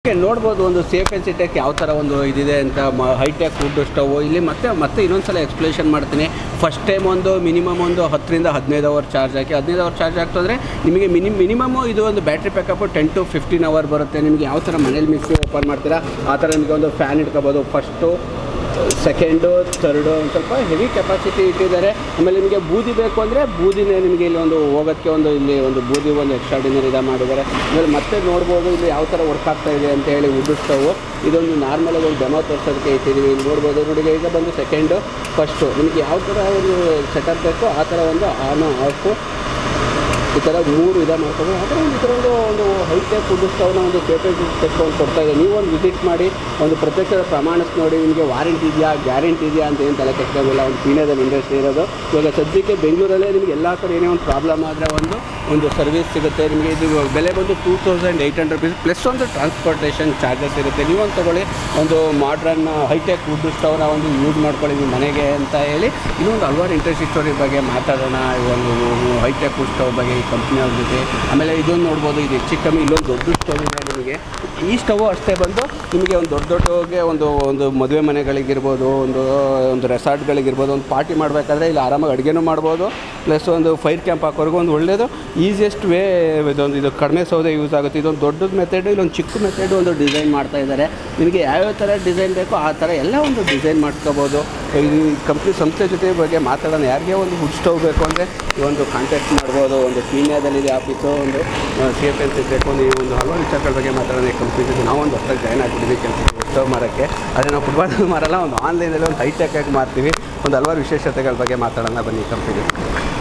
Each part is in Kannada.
ಓಕೆ, ನೋಡ್ಬೋದು ಒಂದು ಸೇಫ್ ಆ್ಯಂಡ್ ಸಿಟೆಕ್ ಯಾವ ಥರ ಒಂದು ಇದಿದೆ ಅಂತ ಮ ಹೈಟೆಕ್ ಫುಡ್ ಸ್ಟವ್ ಇಲ್ಲಿ ಮತ್ತೆ ಮತ್ತೆ ಇನ್ನೊಂದ್ಸಲ ಎಕ್ಸ್ಪ್ಲೇಷನ್ ಮಾಡ್ತೀನಿ ಫಸ್ಟ್ ಟೈಮ್ ಒಂದು ಮಿನಿಮಮ್ ಒಂದು ಹತ್ತರಿಂದ ಹದಿನೈದು ಅವರ್ ಚಾರ್ಜ್ ಹಾಕಿ ಹದಿನೈದು ಅವರ್ ಚಾರ್ಜ್ ಆಗ್ತಂದರೆ ನಿಮಗೆ ಮಿನಿ ಮಿನಿಮಮ್ ಇದು ಒಂದು battery backup ten to fifteen hour ಬರುತ್ತೆ ನಿಮಗೆ ಯಾವ ಥರ ಮನೇಲಿ ಮಿಕ್ಸಿ ಓಪನ್ ಮಾಡ್ತೀರಾ ಆ ಥರ ನಿಮಗೆ ಒಂದು ಫ್ಯಾನ್ ಇಟ್ಕೋಬೋದು ಫಸ್ಟು ಸೆಕೆಂಡು ಥರ್ಡು ಒಂದು ಸ್ವಲ್ಪ ಹೆವಿ ಕೆಪಾಸಿಟಿ ಇಟ್ಟಿದ್ದಾರೆ ಆಮೇಲೆ ನಿಮಗೆ ಬೂದಿ ಬೇಕು ಅಂದರೆ ಬೂದಿನೇ ನಿಮಗೆ ಇಲ್ಲಿ ಒಂದು ಹೋಗೋಕ್ಕೆ ಒಂದು ಇಲ್ಲಿ ಒಂದು ಬೂದಿ ಒಂದು ಎಕ್ಸ್ಟ್ರಾಡಿನರಿ ಇದೆ ಮಾಡಿದ್ದಾರೆ ಆಮೇಲೆ ಮತ್ತೆ ನೋಡ್ಬೋದು ಇಲ್ಲಿ ಯಾವ ಥರ ವರ್ಕ್ ಆಗ್ತಾ ಇದೆ ಅಂತ ಹೇಳಿ ವುಡ್ ಸ್ಟವ್ ಇದೊಂದು ನಾರ್ಮಲಾಗಿ ಒಂದು ಡೆಮೋ ತೋರಿಸೋದಕ್ಕೆ ಇಟ್ಟಿದ್ದೀವಿ ಇಲ್ಲಿ ನೋಡ್ಬೋದು ನೋಡಿ ಈಗ ಬಂದು ಸೆಕೆಂಡು ಫಸ್ಟು ನಿಮಗೆ ಯಾವ ಥರ ಒಂದು ಸೆಟಪ್ ಬೇಕೋ ಆ ಥರ ಒಂದು ಆನು ಆಫು ಈ ಥರ ಮೂರು ಇದೆ ಮಾಡ್ಕೊಂಡು ಆ ಥರ ಒಂದು ಈ ಥರ ಒಂದು ಒಂದು ಹೈಟೆಕ್ ಫುಡ್ ಸ್ಟವ್ನ ಒಂದು ಸೇಫ್ಟಿ ತೆಗೆದುಕೊಂಡು ಕೊಡ್ತಾ ಇದೆ ನೀವು ಒಂದು ವಿಸಿಟ್ ಮಾಡಿ ಒಂದು ಪ್ರತ್ಯಕ್ಷ ಪ್ರಮಾಣಿಸಿ ನೋಡಿ ನಿಮಗೆ ವಾರಂಟಿ ಇದೆಯಾ ಗ್ಯಾರಂಟಿ ಇದೆಯಾ ಅಂತ ಏನು ತಲೆ ಕೆಟ್ಟೋಗಿಲ್ಲ ಒಂದು ಪೀಣ್ಯದಲ್ಲಿ ಇಂಡಸ್ಟ್ರಿ ಇರೋದು ಇವಾಗ ಸದ್ಯಕ್ಕೆ ಬೆಂಗಳೂರಲ್ಲೇ ನಿಮಗೆ ಎಲ್ಲ ಕಡೆ ಏನೇ ಒಂದು ಪ್ರಾಬ್ಲಮ್ ಆದರೆ ಒಂದು ಒಂದು ಸರ್ವಿಸ್ ಸಿಗುತ್ತೆ ನಿಮಗೆ ಇದು ಬೆಲೆ ಬಂದು two thousand eight hundred rupees plus ಒಂದು ಟ್ರಾನ್ಸ್ಪೋರ್ಟೇಷನ್ ಚಾರ್ಜಸ್ ಇರುತ್ತೆ ನೀವೊಂದು ತೊಗೊಳ್ಳಿ ಒಂದು ಮಾಡ್ರನ್ ಹೈಟೆಕ್ ಫುಡ್ ಸ್ಟವ್ನ ಒಂದು ಯೂಸ್ ಮಾಡ್ಕೊಳ್ಳಿ ನಿಮ್ಮ ಮನೆಗೆ ಅಂತ ಹೇಳಿ ಇನ್ನೊಂದು ಹಲವಾರು ಇಂಟ್ರೆಸ್ಟ್ ಸ್ಟೋರಿ ಬಗ್ಗೆ ಮಾತಾಡೋಣ ಈ ಒಂದು ಹೈಟೆಕ್ ಫುಡ್ ಸ್ಟವ್ ಬಗ್ಗೆ ಈ ಕಂಪ್ನಿಯವ್ರ ಜೊತೆ ಆಮೇಲೆ ಇದೊಂದು ನೋಡ್ಬೋದು ಇದು ಹೆಚ್ಚು ಕಮ್ಮಿ ಇಲ್ಲೊಂದು ದೊಡ್ಡ ಸ್ಟವ್ ಇದೆ ನಿಮಗೆ ಈ ಸ್ಟವ್ ಅಷ್ಟೇ ಬಂದು ನಿಮಗೆ ಒಂದು ದೊಡ್ಡ ದೊಡ್ಡಗೆ ಒಂದು ಒಂದು ಮದುವೆ ಮನೆಗಳಿಗಿರ್ಬೋದು ಒಂದು ಒಂದು ರೆಸಾರ್ಟ್ಗಳಿಗಿರ್ಬೋದು ಒಂದು ಪಾರ್ಟಿ ಮಾಡಬೇಕಾದ್ರೆ ಇಲ್ಲಿ ಆರಾಮಾಗಿ ಅಡುಗೆನೂ ಮಾಡ್ಬೋದು ಪ್ಲಸ್ ಒಂದು ಫೈರ್ ಕ್ಯಾಂಪ್ ಹಾಕೋರ್ಗು ಒಂದು ಒಳ್ಳೆಯದು ಈಸಿಯೆಸ್ಟ್ ವೇ ಇದೊಂದು ಇದು ಕಡಿಮೆ ಸೌದೆ ಯೂಸ್ ಆಗುತ್ತೆ ಇದೊಂದು ದೊಡ್ಡದು ಮೆಥಡ್ ಇಲ್ಲೊಂದು ಚಿಕ್ಕ ಮೆಥಡ್ ಒಂದು ಡಿಸೈನ್ ಮಾಡ್ತಾ ಇದ್ದಾರೆ ನಿಮಗೆ ಯಾವ್ಯಾವ ಥರ ಡಿಸೈನ್ ಬೇಕೋ ಆ ಥರ ಎಲ್ಲ ಒಂದು ಡಿಸೈನ್ ಮಾಡ್ಕೋಬೋದು ಈ ಕಂಪ್ನಿ ಸಂಸ್ಥೆ ಜೊತೆ ಬಗ್ಗೆ ಮಾತಾಡೋಣ ಯಾರಿಗೆ ಒಂದು ಫುಡ್ ಸ್ಟವ್ ಬೇಕು ಅಂದರೆ ಈ ಒಂದು ಕಾಂಟ್ಯಾಕ್ಟ್ ಮಾಡ್ಬೋದು ಒಂದು ಪೀಣ್ಯದಲ್ಲಿದೆ ಆಫೀಸು ಒಂದು ಸೇಫ್ ಅಂತ ಬೇಕು ಒಂದು ಈ ಒಂದು ಹಲವಾರು ವಿಚಾರಗಳ ಬಗ್ಗೆ ಮಾತಾಡೋಣ ಈ ಕಂಪ್ನಿ ಜೊತೆ ನಾವೊಂದು ಹೊಸದಾಗಿ ಜಾಯ್ನ್ ಆಗಿದ್ದೀವಿ ಕೆಲಸಕ್ಕೆ ಫುಡ್ ಸ್ಟವ್ ಮಾರೋಕ್ಕೆ ಅದೇ ನಾವು ಫುಟ್ಬಾಲ್ ಮಾರಲ್ಲ ಒಂದು ಆನ್ಲೈನಲ್ಲಿ ಒಂದು ಹೈಟೆಕ್ ಆಗಿ ಮಾರ್ತೀವಿ ಒಂದು ಹಲವಾರು ವಿಶೇಷತೆಗಳ ಬಗ್ಗೆ ಮಾತಾಡೋಣ ಬನ್ನಿ ಕಂಪ್ನಿ ಜೊತೆ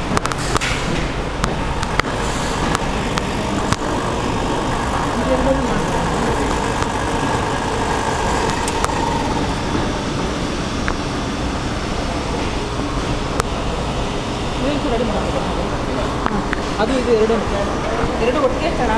ಅದು ಇದು ಎರಡು ಎರಡು ಒಟ್ಟಿಗೆ ಕಣ